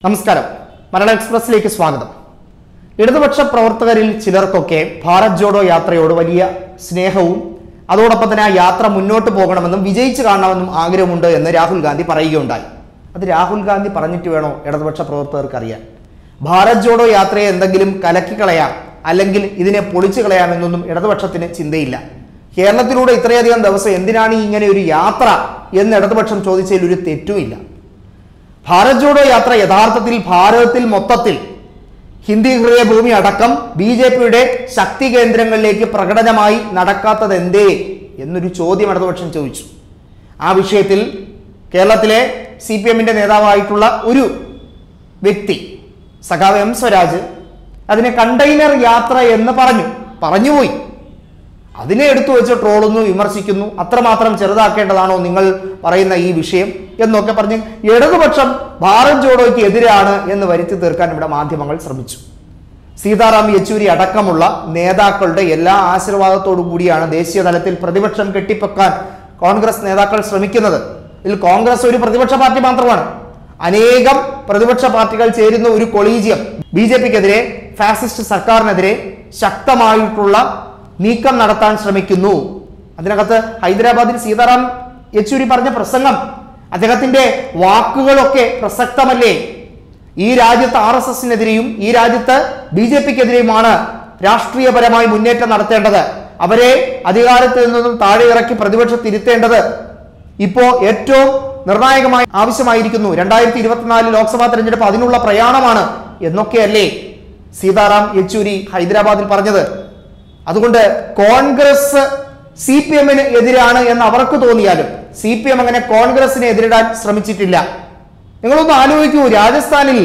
നമസ്കാരം മലയാള എക്സ്പ്രസിലേക്ക് സ്വാഗതം ഇടതുപക്ഷ പ്രവർത്തകരിൽ ചിലർക്കൊക്കെ ഭാരത് ജോഡോ യാത്രയോട് വലിയ സ്നേഹവും അതോടൊപ്പം തന്നെ ആ യാത്ര മുന്നോട്ട് പോകണമെന്നും വിജയിച്ചു കാണണമെന്നും ആഗ്രഹമുണ്ട് എന്ന് രാഹുൽ ഗാന്ധി പറയുകയുണ്ടായി അത് രാഹുൽ ഗാന്ധി പറഞ്ഞിട്ട് വേണോ ഇടതുപക്ഷ പ്രവർത്തകർക്ക് അറിയാൻ ഭാരത് ജോഡോ യാത്രയെ എന്തെങ്കിലും കലക്കിക്കളയാം അല്ലെങ്കിൽ ഇതിനെ പൊളിച്ചു കളയാമെന്നൊന്നും ഇടതുപക്ഷത്തിന് ചിന്തയില്ല കേരളത്തിലൂടെ ഇത്രയധികം ദിവസം എന്തിനാണ് ഈ ഇങ്ങനെ ഒരു യാത്ര എന്ന് ഇടതുപക്ഷം ചോദിച്ചതിൽ ഒരു തെറ്റുമില്ല ഭാരത് ജോഡോ യാത്ര യഥാർത്ഥത്തിൽ ഭാരതത്തിൽ മൊത്തത്തിൽ ഹിന്ദി ഹൃദയഭൂമി അടക്കം ബി ജെ പിയുടെ ശക്തി കേന്ദ്രങ്ങളിലേക്ക് പ്രകടനമായി നടക്കാത്തത് എന്തേ എന്നൊരു ചോദ്യം ഇടതുപക്ഷം ചോദിച്ചു ആ വിഷയത്തിൽ കേരളത്തിലെ സി പി എമ്മിന്റെ നേതാവായിട്ടുള്ള ഒരു വ്യക്തി സഖാവ് എം സ്വരാജ് അതിനെ കണ്ടെയ്നർ യാത്ര എന്ന് പറഞ്ഞു പറഞ്ഞുപോയി അതിനെ എടുത്തു വെച്ച് ട്രോളുന്നു വിമർശിക്കുന്നു അത്രമാത്രം ചെറുതാക്കേണ്ടതാണോ നിങ്ങൾ പറയുന്ന ഈ വിഷയം എന്നൊക്കെ പറഞ്ഞ് ഇടതുപക്ഷം ഭാരത് ജോഡോയ്ക്ക് എതിരാണ് എന്ന് വരുത്തി തീർക്കാൻ ഇവിടെ മാധ്യമങ്ങൾ ശ്രമിച്ചു സീതാറാം യെച്ചൂരി അടക്കമുള്ള നേതാക്കളുടെ എല്ലാ ആശീർവാദത്തോടു കൂടിയാണ് ദേശീയ തലത്തിൽ പ്രതിപക്ഷം കെട്ടിപ്പൊക്കാൻ കോൺഗ്രസ് നേതാക്കൾ ശ്രമിക്കുന്നത് ഇതിൽ കോൺഗ്രസ് ഒരു പ്രതിപക്ഷ പാർട്ടി മാത്രമാണ് അനേകം പ്രതിപക്ഷ പാർട്ടികൾ ചേരുന്ന ഒരു കൊളീജിയം ബി ജെ പിക്കെതിരെ ഫാസിസ്റ്റ് സർക്കാരിനെതിരെ ശക്തമായിട്ടുള്ള നീക്കം നടത്താൻ ശ്രമിക്കുന്നു അതിനകത്ത് ഹൈദരാബാദിൽ സീതാറാം യെച്ചൂരി പറഞ്ഞ പ്രസംഗം അദ്ദേഹത്തിന്റെ വാക്കുകളൊക്കെ പ്രസക്തമല്ലേ ഈ രാജ്യത്ത് ആർ എസ് എസിനെതിരെയും ഈ രാജ്യത്ത് ബി ജെ പിക്കെതിരെയുമാണ് രാഷ്ട്രീയപരമായി മുന്നേറ്റം നടത്തേണ്ടത് അവരെ അധികാരത്തിൽ നിന്നും താഴെ ഇറക്കി പ്രതിപക്ഷത്തിരുത്തേണ്ടത് ഇപ്പോ ഏറ്റവും നിർണായകമായി ആവശ്യമായിരിക്കുന്നു രണ്ടായിരത്തി ഇരുപത്തിനാല് ലോക്സഭാ തെരഞ്ഞെടുപ്പ് അതിനുള്ള പ്രയാണമാണ് എന്നൊക്കെയല്ലേ സീതാറാം യെച്ചൂരി ഹൈദരാബാദിൽ പറഞ്ഞത് അതുകൊണ്ട് കോൺഗ്രസ് സി പി എമ്മിന് എതിരാണ് എന്ന് അവർക്ക് തോന്നിയാലും സി പി എം അങ്ങനെ കോൺഗ്രസിനെ എതിരിടാൻ ശ്രമിച്ചിട്ടില്ല നിങ്ങളൊന്ന് ആലോചിക്കൂ രാജസ്ഥാനിൽ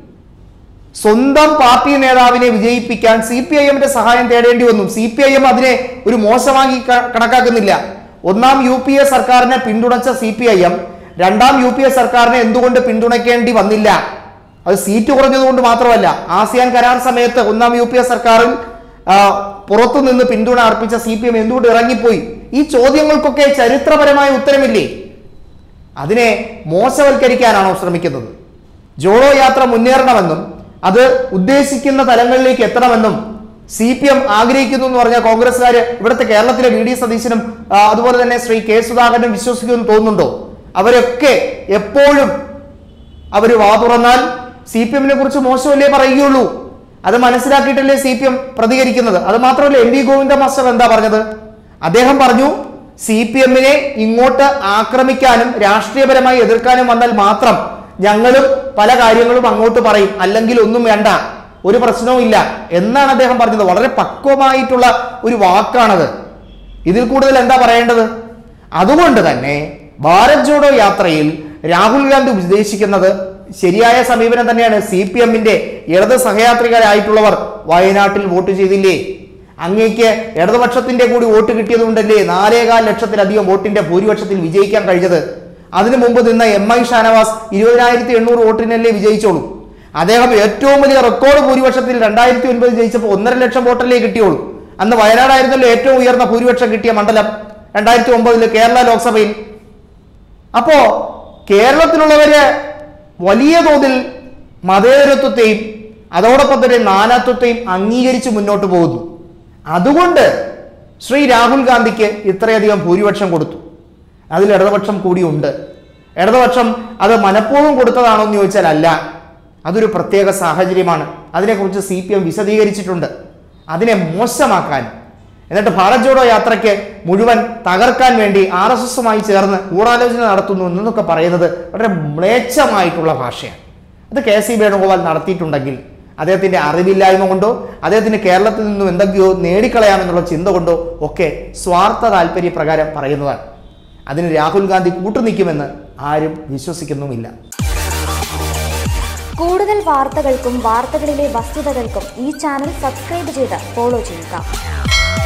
സ്വന്തം പാർട്ടി നേതാവിനെ വിജയിപ്പിക്കാൻ സി പി ഐ എമ്മിന്റെ സഹായം തേടേണ്ടി വന്നു സി പി ഐ എം അതിനെ ഒരു മോശമാക്കി ക- കണക്കാക്കുന്നില്ല ഒന്നാം യു പി എ സർക്കാരിനെ പിന്തുണച്ച സി പി ഐ എം രണ്ടാം യു പി എ സർക്കാരിനെ എന്തുകൊണ്ട് പിന്തുണയ്ക്കേണ്ടി വന്നില്ല അത് സീറ്റ് കുറഞ്ഞതുകൊണ്ട് മാത്രമല്ല ആസിയാൻ കരാർ സമയത്ത് ഒന്നാം യു പി എ സർക്കാരിൽ ആ, പുറത്തു നിന്ന് പിന്തുണ അർപ്പിച്ച സി പി എം എന്തുകൊണ്ട് ഇറങ്ങിപ്പോയി ഈ ചോദ്യങ്ങൾക്കൊക്കെ ചരിത്രപരമായ ഉത്തരമില്ലേ അതിനെ മോശവൽക്കരിക്കാനാണോ ശ്രമിക്കുന്നത് ജോഡോ യാത്ര മുന്നേറണമെന്നും അത് ഉദ്ദേശിക്കുന്ന തലങ്ങളിലേക്ക് എത്തണമെന്നും സി പി എം ആഗ്രഹിക്കുന്നു എന്ന് പറഞ്ഞാൽ കോൺഗ്രസ്സുകാർ ഇവിടുത്തെ കേരളത്തിലെ വി ഡി സതീശനും ആ, അതുപോലെ തന്നെ ശ്രീ കെ സുധാകരനും വിശ്വസിക്കുമെന്ന് തോന്നുന്നുണ്ടോ അവരൊക്കെ എപ്പോഴും അവർ വാ തുറന്നാൽ സി പി എമ്മിനെ കുറിച്ച് മോശമല്ലേ പറയുകയുള്ളൂ അത് മനസ്സിലാക്കിയിട്ടല്ലേ സി പി എം പ്രതികരിക്കുന്നത് അത് മാത്രമല്ല എം വി ഗോവിന്ദ മാസ്റ്റർ എന്താ പറഞ്ഞത് അദ്ദേഹം പറഞ്ഞു സി പി എമ്മിനെ ഇങ്ങോട്ട് ആക്രമിക്കാനും രാഷ്ട്രീയപരമായി എതിർക്കാനും വന്നാൽ മാത്രം ഞങ്ങളും പല കാര്യങ്ങളും അങ്ങോട്ട് പറയും അല്ലെങ്കിൽ ഒന്നും വേണ്ട ഒരു പ്രശ്നവും ഇല്ല എന്നാണ് അദ്ദേഹം പറഞ്ഞത് വളരെ പക്വമായിട്ടുള്ള ഒരു വാക്കാണത് ഇതിൽ കൂടുതൽ എന്താ പറയേണ്ടത് അതുകൊണ്ട് തന്നെ ഭാരത് ജോഡോ യാത്രയിൽ രാഹുൽ ഗാന്ധി ഉദ്ദേശിക്കുന്നത് ശരിയായ സമീപനം തന്നെയാണ് സി പി എമ്മിന്റെ ഇടത് സഹയാത്രികരായിട്ടുള്ളവർ വയനാട്ടിൽ വോട്ട് ചെയ്തില്ലേ അങ്ങേക്ക് ഇടതുപക്ഷത്തിന്റെ കൂടി വോട്ട് കിട്ടിയതുകൊണ്ടല്ലേ നാലേകാൽ ലക്ഷത്തിലധികം വോട്ടിന്റെ ഭൂരിപക്ഷത്തിൽ വിജയിക്കാൻ കഴിഞ്ഞത് അതിനു മുമ്പ് നിന്ന എം ഐ ഷാനവാസ് ഇരുപതിനായിരത്തി എണ്ണൂറ് വോട്ടിനല്ലേ വിജയിച്ചോളൂ അദ്ദേഹം ഏറ്റവും വലിയ റെക്കോർഡ് ഭൂരിപക്ഷത്തിൽ രണ്ടായിരത്തി ഒൻപത് ജയിച്ചപ്പോൾ ഒന്നര ലക്ഷം വോട്ടല്ലേ കിട്ടിയുള്ളൂ അന്ന് വയനാടായിരുന്നല്ലോ ഏറ്റവും ഉയർന്ന ഭൂരിപക്ഷം കിട്ടിയ മണ്ഡലം രണ്ടായിരത്തി ഒമ്പതില് കേരള ലോക്സഭയിൽ അപ്പോ കേരളത്തിലുള്ളവര് വലിയ തോതിൽ മതേതരത്വത്തെയും അതോടൊപ്പം തന്നെ നാനാത്വത്തെയും അംഗീകരിച്ച് മുന്നോട്ട് പോകുന്നു അതുകൊണ്ട് ശ്രീ രാഹുൽ ഗാന്ധിക്ക് ഇത്രയധികം ഭൂരിപക്ഷം കൊടുത്തു അതിൽ ഇടതുപക്ഷം കൂടിയുണ്ട് ഇടതുപക്ഷം അത് മനഃപൂർവ്വം കൊടുത്തതാണോ എന്ന് ചോദിച്ചാൽ അല്ല അതൊരു പ്രത്യേക സാഹചര്യമാണ് അതിനെക്കുറിച്ച് സി പി എം വിശദീകരിച്ചിട്ടുണ്ട് അതിനെ മോശമാക്കാൻ എന്നിട്ട് ഭാരത് ജോഡോ യാത്രയ്ക്ക് മുഴുവൻ തകർക്കാൻ വേണ്ടി ആർ എസ് എസുമായി ചേർന്ന് ഗൂഢാലോചന നടത്തുന്നു എന്നൊക്കെ പറയുന്നത് വളരെ മ്ലേച്ഛമായിട്ടുള്ള ഭാഷയാണ് അത് കെ സി വേണുഗോപാൽ നടത്തിയിട്ടുണ്ടെങ്കിൽ അദ്ദേഹത്തിന്റെ അറിവില്ലായ്മ കൊണ്ടോ അദ്ദേഹത്തിന് കേരളത്തിൽ നിന്നും എന്തൊക്കെയോ നേടിക്കളയാമെന്നുള്ള ചിന്ത കൊണ്ടോ ഒക്കെ സ്വാർത്ഥ താല്പര്യ പ്രകാരം പറയുന്നതാണ് അതിന് രാഹുൽ ഗാന്ധി കൂട്ടുനിൽക്കുമെന്ന് ആരും വിശ്വസിക്കുന്നുമില്ല കൂടുതൽ വാർത്തകൾക്കും വാർത്തകളിലെ വസ്തുതകൾക്കും ഈ ചാനൽ സബ്സ്ക്രൈബ് ചെയ്ത് ഫോളോ ചെയ്യുക